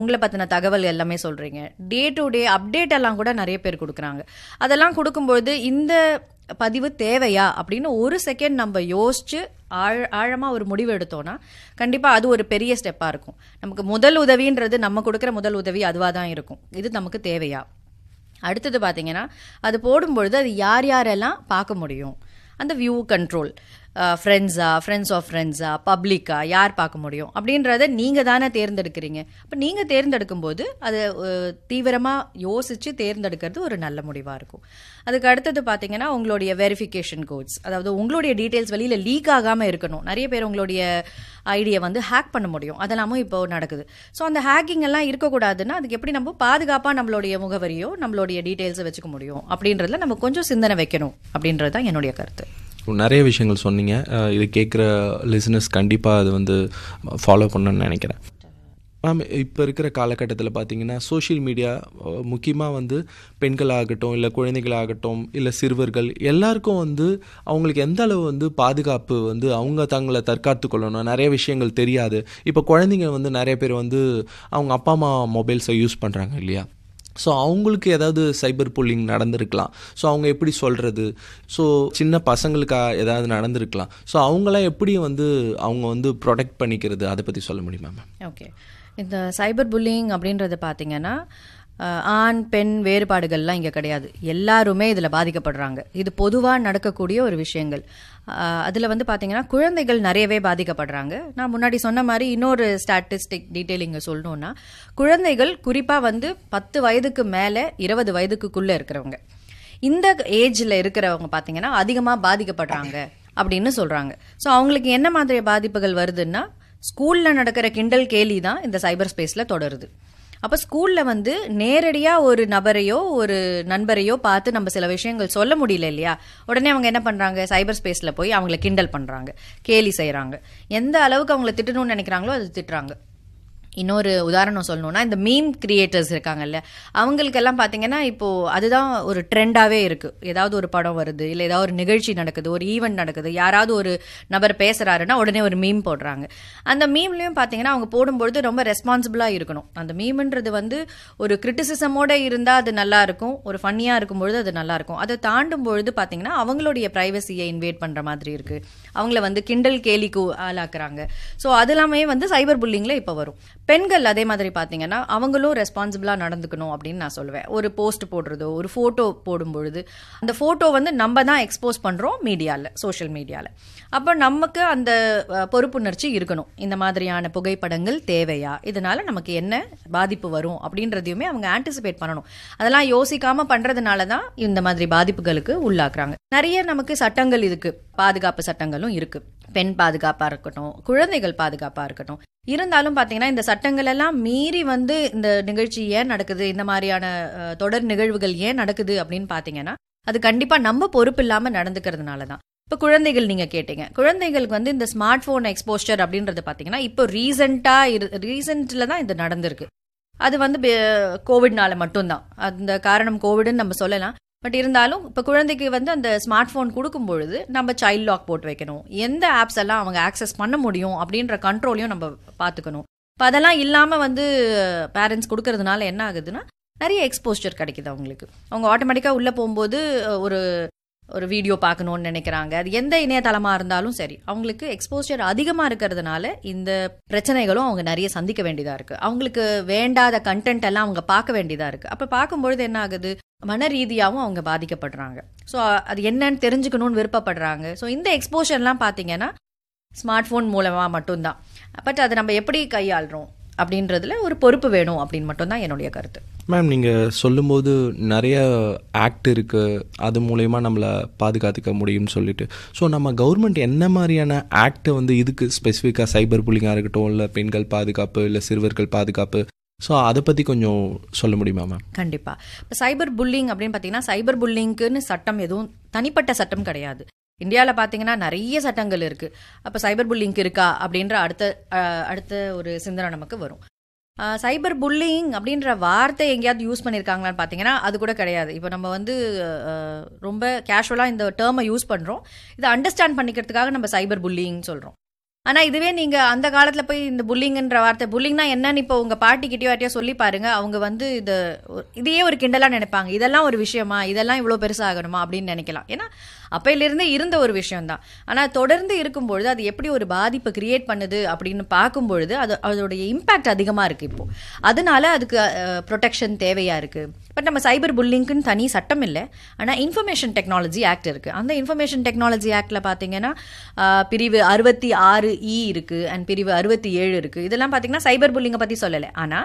உங்களை பற்றின தகவல் எல்லாமே சொல்கிறீங்க டே டு டே அப்டேட் எல்லாம் கூட நிறைய பேர் கொடுக்குறாங்க அதெல்லாம் கொடுக்கும்பொழுது இந்த பதிவு தேவையா அப்படின்னு ஒரு செகண்ட் நம்ம யோசிச்சு ஆழ ஆழமாக ஒரு முடிவு எடுத்தோன்னா கண்டிப்பாக அது ஒரு பெரிய ஸ்டெப்பாக இருக்கும் நமக்கு முதல் உதவின்றது நம்ம கொடுக்குற முதல் உதவி அதுவாக தான் இருக்கும் இது நமக்கு தேவையா அடுத்தது பார்த்தீங்கன்னா அது போடும்பொழுது அது யார் யாரெல்லாம் பார்க்க முடியும் அந்த வியூ கண்ட்ரோல் ஃப்ரெண்ட்ஸா ஃப்ரெண்ட்ஸ் ஆஃப் ஃப்ரெண்ட்ஸா பப்ளிக்கா யார் பார்க்க முடியும் அப்படின்றத நீங்கள் தானே தேர்ந்தெடுக்கிறீங்க அப்போ நீங்கள் தேர்ந்தெடுக்கும் போது அதை தீவிரமாக யோசித்து தேர்ந்தெடுக்கிறது ஒரு நல்ல முடிவாக இருக்கும் அதுக்கு அடுத்தது பார்த்தீங்கன்னா உங்களுடைய வெரிஃபிகேஷன் கோட்ஸ் அதாவது உங்களுடைய டீட்டெயில்ஸ் வெளியில் லீக் ஆகாமல் இருக்கணும் நிறைய பேர் உங்களுடைய ஐடியை வந்து ஹேக் பண்ண முடியும் அதெல்லாமும் இப்போ நடக்குது ஸோ அந்த ஹேக்கிங் எல்லாம் இருக்கக்கூடாதுன்னா அதுக்கு எப்படி நம்ம பாதுகாப்பாக நம்மளுடைய முகவரியோ நம்மளுடைய டீட்டெயில்ஸை வச்சுக்க முடியும் அப்படின்றதுல நம்ம கொஞ்சம் சிந்தனை வைக்கணும் அப்படின்றது தான் என்னுடைய கருத்து நிறைய விஷயங்கள் சொன்னீங்க இது கேட்குற லிசனர்ஸ் கண்டிப்பாக அது வந்து ஃபாலோ பண்ணணும்னு நினைக்கிறேன் மேம் இப்போ இருக்கிற காலகட்டத்தில் பார்த்தீங்கன்னா சோஷியல் மீடியா முக்கியமாக வந்து பெண்களாகட்டும் இல்லை குழந்தைகளாகட்டும் இல்லை சிறுவர்கள் எல்லாருக்கும் வந்து அவங்களுக்கு எந்த அளவு வந்து பாதுகாப்பு வந்து அவங்க தங்களை தற்காத்து கொள்ளணும் நிறைய விஷயங்கள் தெரியாது இப்போ குழந்தைங்க வந்து நிறைய பேர் வந்து அவங்க அப்பா அம்மா மொபைல்ஸை யூஸ் பண்ணுறாங்க இல்லையா ஸோ அவங்களுக்கு ஏதாவது சைபர் புல்லிங் நடந்திருக்கலாம் ஸோ அவங்க எப்படி சொல்கிறது ஸோ சின்ன பசங்களுக்கா ஏதாவது நடந்திருக்கலாம் ஸோ அவங்களாம் எப்படி வந்து அவங்க வந்து ப்ரொடெக்ட் பண்ணிக்கிறது அதை பற்றி சொல்ல முடியுமா மேம் ஓகே இந்த சைபர் புல்லிங் அப்படின்றது பார்த்தீங்கன்னா ஆண் பெண் வேறுபாடுகள்லாம் இங்கே கிடையாது எல்லாருமே இதில் பாதிக்கப்படுறாங்க இது பொதுவாக நடக்கக்கூடிய ஒரு விஷயங்கள் அதில் வந்து பார்த்தீங்கன்னா குழந்தைகள் நிறையவே பாதிக்கப்படுறாங்க நான் முன்னாடி சொன்ன மாதிரி இன்னொரு ஸ்டாட்டிஸ்டிக் டீட்டெயில் இங்கே சொல்லணும்னா குழந்தைகள் குறிப்பாக வந்து பத்து வயதுக்கு மேலே இருபது வயதுக்குள்ளே இருக்கிறவங்க இந்த ஏஜில் இருக்கிறவங்க பார்த்தீங்கன்னா அதிகமாக பாதிக்கப்படுறாங்க அப்படின்னு சொல்கிறாங்க ஸோ அவங்களுக்கு என்ன மாதிரி பாதிப்புகள் வருதுன்னா ஸ்கூலில் நடக்கிற கிண்டல் கேலி தான் இந்த சைபர் ஸ்பேஸில் தொடருது அப்போ ஸ்கூலில் வந்து நேரடியாக ஒரு நபரையோ ஒரு நண்பரையோ பார்த்து நம்ம சில விஷயங்கள் சொல்ல முடியல இல்லையா உடனே அவங்க என்ன பண்ணுறாங்க சைபர் ஸ்பேஸில் போய் அவங்கள கிண்டல் பண்ணுறாங்க கேலி செய்கிறாங்க எந்த அளவுக்கு அவங்கள திட்டணும்னு நினைக்கிறாங்களோ அது திட்டுறாங்க இன்னொரு உதாரணம் சொல்லணும்னா இந்த மீம் கிரியேட்டர்ஸ் இருக்காங்கல்ல அவங்களுக்கெல்லாம் பார்த்தீங்கன்னா இப்போது அதுதான் ஒரு ட்ரெண்டாகவே இருக்குது ஏதாவது ஒரு படம் வருது இல்லை ஏதாவது ஒரு நிகழ்ச்சி நடக்குது ஒரு ஈவெண்ட் நடக்குது யாராவது ஒரு நபர் பேசுகிறாருன்னா உடனே ஒரு மீம் போடுறாங்க அந்த மீம்லேயும் பார்த்தீங்கன்னா அவங்க போடும்பொழுது ரொம்ப ரெஸ்பான்சிபிளாக இருக்கணும் அந்த மீம்ன்றது வந்து ஒரு கிரிட்டிசிசமோட இருந்தால் அது நல்லா இருக்கும் ஒரு ஃபன்னியாக இருக்கும்பொழுது அது நல்லா இருக்கும் அதை தாண்டும் பொழுது பார்த்தீங்கன்னா அவங்களுடைய ப்ரைவசியை இன்வேட் பண்ணுற மாதிரி இருக்குது அவங்கள வந்து கிண்டல் கேலிக்கு ஆளாக்குறாங்க ஸோ அது எல்லாமே வந்து சைபர் புல்லிங்கில் இப்போ வரும் பெண்கள் அதே மாதிரி பார்த்தீங்கன்னா அவங்களும் ரெஸ்பான்சிபிளாக நடந்துக்கணும் அப்படின்னு நான் சொல்லுவேன் ஒரு போஸ்ட் போடுறதோ ஒரு ஃபோட்டோ போடும்பொழுது அந்த ஃபோட்டோ வந்து நம்ம தான் எக்ஸ்போஸ் பண்ணுறோம் மீடியாவில் சோஷியல் மீடியாவில் அப்போ நமக்கு அந்த பொறுப்புணர்ச்சி இருக்கணும் இந்த மாதிரியான புகைப்படங்கள் தேவையா இதனால நமக்கு என்ன பாதிப்பு வரும் அப்படின்றதையுமே அவங்க ஆன்டிசிபேட் பண்ணணும் அதெல்லாம் யோசிக்காம பண்றதுனால தான் இந்த மாதிரி பாதிப்புகளுக்கு உள்ளாக்குறாங்க நிறைய நமக்கு சட்டங்கள் இருக்கு பாதுகாப்பு சட்டங்களும் இருக்கு பெண் பாதுகாப்பா இருக்கட்டும் குழந்தைகள் பாதுகாப்பா இருக்கட்டும் இருந்தாலும் பாத்தீங்கன்னா இந்த சட்டங்கள் எல்லாம் மீறி வந்து இந்த நிகழ்ச்சி ஏன் நடக்குது இந்த மாதிரியான தொடர் நிகழ்வுகள் ஏன் நடக்குது அப்படின்னு பாத்தீங்கன்னா அது கண்டிப்பா நம்ம பொறுப்பு இல்லாம நடந்துக்கிறதுனால தான் இப்போ குழந்தைகள் நீங்க கேட்டீங்க குழந்தைகளுக்கு வந்து இந்த ஸ்மார்ட் போன் எக்ஸ்போஸ்டர் அப்படின்றது பாத்தீங்கன்னா இப்போ ரீசெண்டா ரீசெண்ட்ல தான் இது நடந்திருக்கு அது வந்து கோவிட்னால மட்டும்தான் அந்த காரணம் கோவிட்னு நம்ம சொல்லலாம் பட் இருந்தாலும் இப்போ குழந்தைக்கு வந்து அந்த ஸ்மார்ட் ஃபோன் கொடுக்கும் பொழுது நம்ம சைல்ட் லாக் போட்டு வைக்கணும் எந்த ஆப்ஸ் எல்லாம் அவங்க ஆக்சஸ் பண்ண முடியும் அப்படின்ற கண்ட்ரோலையும் நம்ம பார்த்துக்கணும் இப்போ அதெல்லாம் இல்லாமல் வந்து பேரண்ட்ஸ் கொடுக்கறதுனால என்ன ஆகுதுன்னா நிறைய எக்ஸ்போஸ்டர் கிடைக்குது அவங்களுக்கு அவங்க ஆட்டோமேட்டிக்காக உள்ளே போகும்போது ஒரு ஒரு வீடியோ பார்க்கணும்னு நினைக்கிறாங்க அது எந்த இணையதளமாக இருந்தாலும் சரி அவங்களுக்கு எக்ஸ்போஸ்டர் அதிகமாக இருக்கிறதுனால இந்த பிரச்சனைகளும் அவங்க நிறைய சந்திக்க வேண்டியதாக இருக்குது அவங்களுக்கு வேண்டாத கண்டென்ட் எல்லாம் அவங்க பார்க்க வேண்டியதாக இருக்குது அப்போ பார்க்கும்பொழுது என்ன ஆகுது மன ரீதியாகவும் அவங்க பாதிக்கப்படுறாங்க ஸோ அது என்னன்னு தெரிஞ்சுக்கணும்னு விருப்பப்படுறாங்க ஸோ இந்த எக்ஸ்போஷர்லாம் பார்த்தீங்கன்னா ஸ்மார்ட் ஃபோன் மூலமாக மட்டும்தான் பட் அதை நம்ம எப்படி கையாளுறோம் அப்படின்றதுல ஒரு பொறுப்பு வேணும் அப்படின்னு மட்டும்தான் என்னுடைய கருத்து மேம் நீங்கள் சொல்லும்போது நிறைய ஆக்ட் இருக்குது அது மூலயமா நம்மளை பாதுகாத்துக்க முடியும்னு சொல்லிட்டு ஸோ நம்ம கவர்மெண்ட் என்ன மாதிரியான ஆக்ட் வந்து இதுக்கு ஸ்பெசிஃபிக்காக சைபர் புல்லிங்காக இருக்கட்டும் இல்லை பெண்கள் பாதுகாப்பு இல்லை சிறுவர்கள் பாதுகாப்பு ஸோ அதை பற்றி கொஞ்சம் சொல்ல முடியுமா மேம் கண்டிப்பாக இப்போ சைபர் புல்லிங் அப்படின்னு பார்த்தீங்கன்னா சைபர் புல்லிங்க்குன்னு சட்டம் எதுவும் தனிப்பட்ட சட்டம் கிடையாது இந்தியாவில் பார்த்தீங்கன்னா நிறைய சட்டங்கள் இருக்குது அப்போ சைபர் புல்லிங் இருக்கா அப்படின்ற அடுத்த அடுத்த ஒரு சிந்தனை நமக்கு வரும் சைபர் புல்லிங் அப்படின்ற வார்த்தை எங்கேயாவது யூஸ் பண்ணியிருக்காங்களான்னு பார்த்தீங்கன்னா அது கூட கிடையாது இப்போ நம்ம வந்து ரொம்ப கேஷுவலாக இந்த டேர்மை யூஸ் பண்ணுறோம் இதை அண்டர்ஸ்டாண்ட் பண்ணிக்கிறதுக்காக நம்ம சைபர் புல்லிங் சொல்கிறோம் ஆனா இதுவே நீங்க அந்த காலத்துல போய் இந்த புல்லிங்ன்ற வார்த்தை புல்லிங்னா என்னன்னு இப்போ உங்க பாட்டி கிட்டயோ யார்ட்டையோ சொல்லி பாருங்க அவங்க வந்து இது இதையே ஒரு கிண்டலா நினைப்பாங்க இதெல்லாம் ஒரு விஷயமா இதெல்லாம் இவ்வளவு பெருசாகணுமா அப்படின்னு நினைக்கலாம் ஏன்னா அப்பையிலிருந்தே இருந்த ஒரு விஷயம் தான் ஆனா தொடர்ந்து இருக்கும்பொழுது அது எப்படி ஒரு பாதிப்பை கிரியேட் பண்ணுது அப்படின்னு பார்க்கும்பொழுது அது அதோடைய இம்பாக்ட் அதிகமா இருக்கு இப்போ அதனால அதுக்கு ப்ரொடெக்ஷன் தேவையா இருக்கு பட் நம்ம சைபர் புல்லிங்க்குன்னு தனி சட்டம் இல்லை ஆனா இன்ஃபர்மேஷன் டெக்னாலஜி ஆக்ட் இருக்கு அந்த இன்ஃபர்மேஷன் டெக்னாலஜி ஆக்ட்ல பாத்தீங்கன்னா ஆஹ், பிரிவு அறுபத்தி ஆறு இ இருக்கு அண்ட் பிரிவு அறுபத்தி ஏழு இருக்கு இதெல்லாம் பாத்தீங்கன்னா சைபர் புல்லிங்கை பத்தி சொல்லலை ஆனா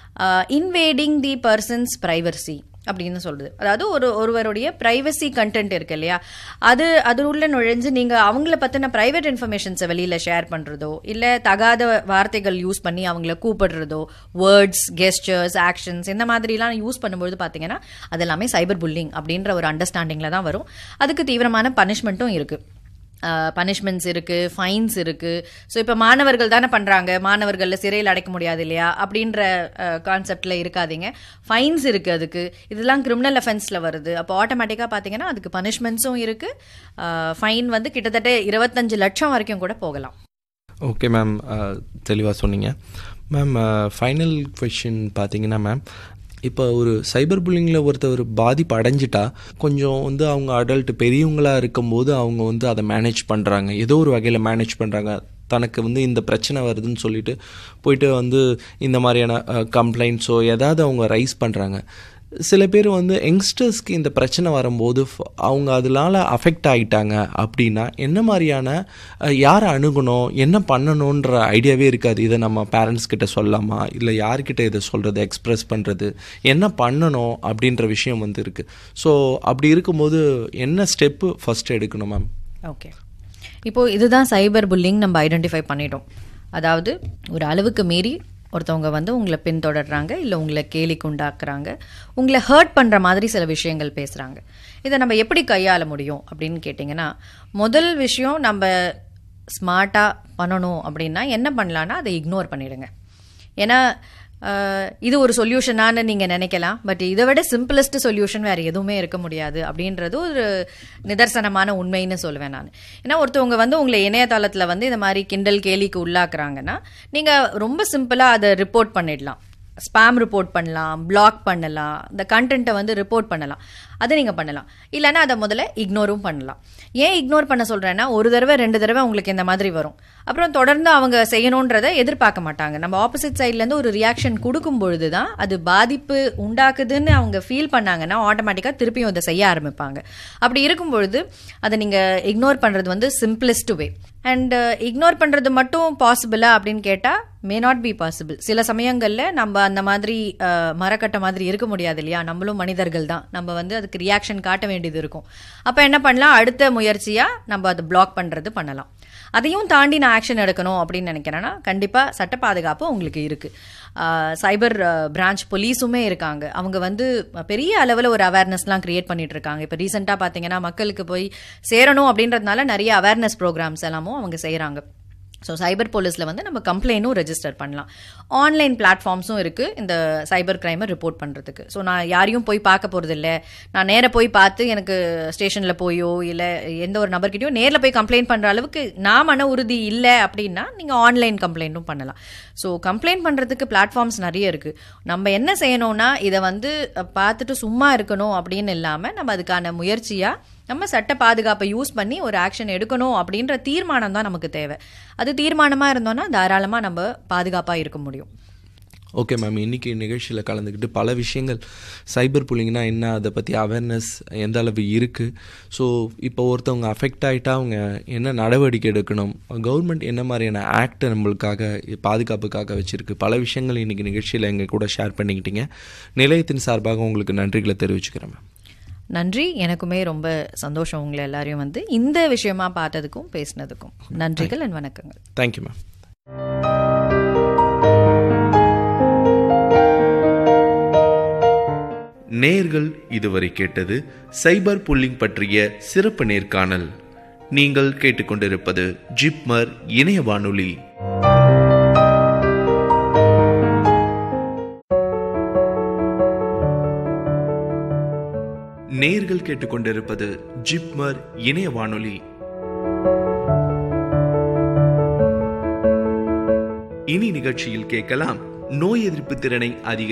இன்வேடிங் தி பர்சன்ஸ் பிரைவசி அப்படின்னு சொல்றது அதாவது ஒரு ஒருவருடைய பிரைவசி கண்டென்ட் இருக்கு இல்லையா அது அது உள்ள நுழைஞ்சு நீங்க அவங்கள பத்தின பிரைவேட் இன்ஃபர்மேஷன்ஸை வெளியில ஷேர் பண்றதோ இல்ல தகாத வார்த்தைகள் யூஸ் பண்ணி அவங்கள கூப்பிடுறதோ வேர்ட்ஸ் கெஸ்டர்ஸ் ஆக்ஷன்ஸ் இந்த மாதிரிலாம் யூஸ் பண்ணும்போது பாத்தீங்கன்னா அது எல்லாமே சைபர் புல்லிங் அப்படின்ற ஒரு அண்டர்ஸ்டாண்டிங்ல தான் வரும் அதுக்கு தீவிரமான பனிஷ்மெண்ட்டும் இருக்கு பனிஷ்மெண்ட்ஸ் இருக்கு ஃபைன்ஸ் இருக்கு ஸோ இப்போ மாணவர்கள் தானே பண்றாங்க மாணவர்களில் சிறையில் அடைக்க முடியாது இல்லையா அப்படின்ற கான்செப்ட்ல இருக்காதீங்க ஃபைன்ஸ் இருக்கு அதுக்கு இதெல்லாம் கிரிமினல் அஃபென்ஸ்ல வருது அப்போ ஆட்டோமேட்டிக்காக பார்த்தீங்கன்னா அதுக்கு பனிஷ்மெண்ட்ஸும் இருக்கு ஃபைன் வந்து கிட்டத்தட்ட இருபத்தஞ்சு லட்சம் வரைக்கும் கூட போகலாம் ஓகே மேம் தெளிவாக சொன்னீங்க மேம் ஃபைனல் கொஷின் பார்த்தீங்கன்னா மேம் இப்போ ஒரு சைபர் புல்லிங்கில் ஒருத்தர் பாதிப்பு அடைஞ்சிட்டா கொஞ்சம் வந்து அவங்க அடல்ட் பெரியவங்களாக இருக்கும்போது அவங்க வந்து அதை மேனேஜ் பண்ணுறாங்க ஏதோ ஒரு வகையில் மேனேஜ் பண்ணுறாங்க தனக்கு வந்து இந்த பிரச்சனை வருதுன்னு சொல்லிட்டு போயிட்டு வந்து இந்த மாதிரியான கம்ப்ளைண்ட்ஸோ ஏதாவது அவங்க ரைஸ் பண்ணுறாங்க சில பேர் வந்து யங்ஸ்டர்ஸ்க்கு இந்த பிரச்சனை வரும்போது ஃப- அவங்க அதனால அஃபெக்ட் ஆகிட்டாங்க அப்படின்னா என்ன மாதிரியான அஹ், யாரை அணுகணும் என்ன பண்ணணுன்ற ஐடியாவே இருக்காது இதை நம்ம பேரண்ட்ஸ் கிட்ட சொல்லலாமா இல்லை யார்கிட்ட இதை சொல்கிறது எக்ஸ்ப்ரெஸ் பண்ணுறது என்ன பண்ணணும் அப்படின்ற விஷயம் வந்து இருக்குது ஸோ அப்படி இருக்கும்போது என்ன ஸ்டெப்பு ஃபஸ்ட் எடுக்கணும் மேம் ஓகே இப்போ இதுதான் சைபர் புல்லிங் நம்ம ஐடென்டிஃபை பண்ணிட்டோம் அதாவது ஒரு அளவுக்கு மீறி ஒருத்தவங்க வந்து உங்களை பின்தொடர்றாங்க இல்லை உங்களை கேலிக்கு உண்டாக்குறாங்க உங்களை ஹர்ட் பண்ணுற மாதிரி சில விஷயங்கள் பேசுகிறாங்க இதை நம்ம எப்படி கையாள முடியும் அப்படின்னு கேட்டிங்கன்னா முதல் விஷயம் நம்ம ஸ்மார்ட்டாக பண்ணணும் அப்படின்னா என்ன பண்ணலான்னா அதை இக்னோர் பண்ணிடுங்க ஏன்னா அஹ், இது ஒரு சொல்யூஷனான்னு நீங்கள் நினைக்கலாம் பட் இதை விட சிம்பிளஸ்ட் சொல்யூஷன் வேறு எதுவுமே இருக்க முடியாது அப்படின்றது ஒரு நிதர்சனமான உண்மைன்னு சொல்லுவேன் நான் ஏன்னா ஒருத்தவங்க வந்து உங்களை இணையதளத்தில் வந்து இந்த மாதிரி கிண்டல் கேலிக்கு உள்ளாக்குறாங்கன்னா நீங்கள் ரொம்ப சிம்பிளாக அதை ரிப்போர்ட் பண்ணிடலாம் ஸ்பாம் ரிப்போர்ட் பண்ணலாம் பிளாக் பண்ணலாம் இந்த கண்டென்ட்டை வந்து ரிப்போர்ட் பண்ணலாம் அதை நீங்கள் பண்ணலாம் இல்லைன்னா அதை முதல்ல இக்னோரும் பண்ணலாம் ஏன் இக்னோர் பண்ண சொல்கிறேன்னா ஒரு தடவை ரெண்டு தடவை உங்களுக்கு இந்த மாதிரி வரும் அப்புறம் தொடர்ந்து அவங்க செய்யணுன்றதை எதிர்பார்க்க மாட்டாங்க நம்ம ஆப்போசிட் சைட்லேருந்து ஒரு ரியாக்ஷன் கொடுக்கும் பொழுது தான் அது பாதிப்பு உண்டாக்குதுன்னு அவங்க ஃபீல் பண்ணாங்கன்னா ஆட்டோமேட்டிக்காக திருப்பியும் அதை செய்ய ஆரம்பிப்பாங்க அப்படி இருக்கும் பொழுது அதை நீங்கள் இக்னோர் பண்ணுறது வந்து சிம்பிளஸ்ட் வே அண்ட் இக்னோர் பண்ணுறது மட்டும் பாசிபிளா அப்படின்னு கேட்டால் மே நாட் பி பாசிபிள் சில சமயங்களில் நம்ம அந்த மாதிரி அஹ், மரக்கட்டை மாதிரி இருக்க முடியாது இல்லையா நம்மளும் மனிதர்கள் தான் நம்ம வந்து அதுக்கு ரியாக்ஷன் காட்ட வேண்டியது இருக்கும் அப்போ என்ன பண்ணலாம் அடுத்த முயற்சியாக நம்ம அதை பிளாக் பண்ணுறது பண்ணலாம் அதையும் தாண்டி நான் ஆக்ஷன் எடுக்கணும் அப்படின்னு நினைக்கிறேன்னா கண்டிப்பாக சட்ட பாதுகாப்பு உங்களுக்கு இருக்குது சைபர் பிரான்ச் போலீஸுமே இருக்காங்க அவங்க வந்து பெரிய அளவில் ஒரு அவேர்னஸ்லாம் கிரியேட் பண்ணிட்டு இருக்காங்க இப்போ ரீசெண்டாக பார்த்தீங்கன்னா மக்களுக்கு போய் சேரணும் அப்படின்றதுனால நிறைய அவேர்னஸ் ப்ரோக்ராம்ஸ் எல்லாமும் அவங்க செய்கிறாங்க ஸோ சைபர் போலீஸில் வந்து நம்ம கம்ப்ளைண்ட்டும் ரெஜிஸ்டர் பண்ணலாம் ஆன்லைன் பிளாட்ஃபார்ம்ஸும் இருக்குது இந்த சைபர் கிரைமை ரிப்போர்ட் பண்ணுறதுக்கு ஸோ நான் யாரையும் போய் பார்க்க போகிறது இல்லை நான் நேராக போய் பார்த்து எனக்கு ஸ்டேஷனில் போயோ இல்லை எந்த ஒரு நபர்கிட்டயோ நேரில் போய் கம்ப்ளைண்ட் பண்ணுற அளவுக்கு நான் மன உறுதி இல்லை அப்படின்னா நீங்கள் ஆன்லைன் கம்ப்ளைண்ட்டும் பண்ணலாம் ஸோ கம்ப்ளைண்ட் பண்ணுறதுக்கு பிளாட்ஃபார்ம்ஸ் நிறைய இருக்குது நம்ம என்ன செய்யணும்னா இதை வந்து அஹ், பார்த்துட்டு சும்மா இருக்கணும் அப்படின்னு இல்லாமல் நம்ம அதுக்கான முயற்சியாக நம்ம சட்ட பாதுகாப்பை யூஸ் பண்ணி ஒரு ஆக்ஷன் எடுக்கணும் அப்படின்ற தீர்மானம் தான் நமக்கு தேவை அது தீர்மானமாக இருந்தோம்னா தாராளமாக நம்ம பாதுகாப்பாக இருக்க முடியும் ஓகே மேம் இன்றைக்கி நிகழ்ச்சியில் கலந்துக்கிட்டு பல விஷயங்கள் சைபர் புல்லிங்னா என்ன அதை பற்றி அவேர்னஸ் எந்த அளவு இருக்குது ஸோ இப்போ ஒருத்தவங்க அஃபெக்ட் ஆகிட்டா அவங்க என்ன நடவடிக்கை எடுக்கணும் கவர்மெண்ட் என்ன மாதிரியான ஆக்ட் நம்மளுக்காக பாதுகாப்புக்காக வச்சுருக்கு பல விஷயங்கள் இன்றைக்கி நிகழ்ச்சியில் எங்கள் கூட ஷேர் பண்ணிக்கிட்டீங்க நிலையத்தின் சார்பாக உங்களுக்கு நன்றிகளை தெரிவிச்சுக்கிறேன் மேம் நன்றி எனக்குமே ரொம்ப சந்தோஷம் உங்களை எல்லாரையும் வந்து இந்த விஷயமா பார்த்ததுக்கும் பேசினதுக்கும் நன்றிகள் அண்ட் வணக்கங்கள் தேங்க்யூ மேம் நேர்கள் இதுவரை கேட்டது சைபர் புல்லிங் பற்றிய சிறப்பு நேர்காணல் நீங்கள் கேட்டுக்கொண்டிருப்பது ஜிப்மர் இணைய வானொலி நேர்கள் கேட்டுக்கொண்டிருப்பது ஜிப்மர் இணைய வானொலி இனி நிகழ்ச்சியில் கேட்கலாம் நோய் எதிர்ப்பு திறனை அதிக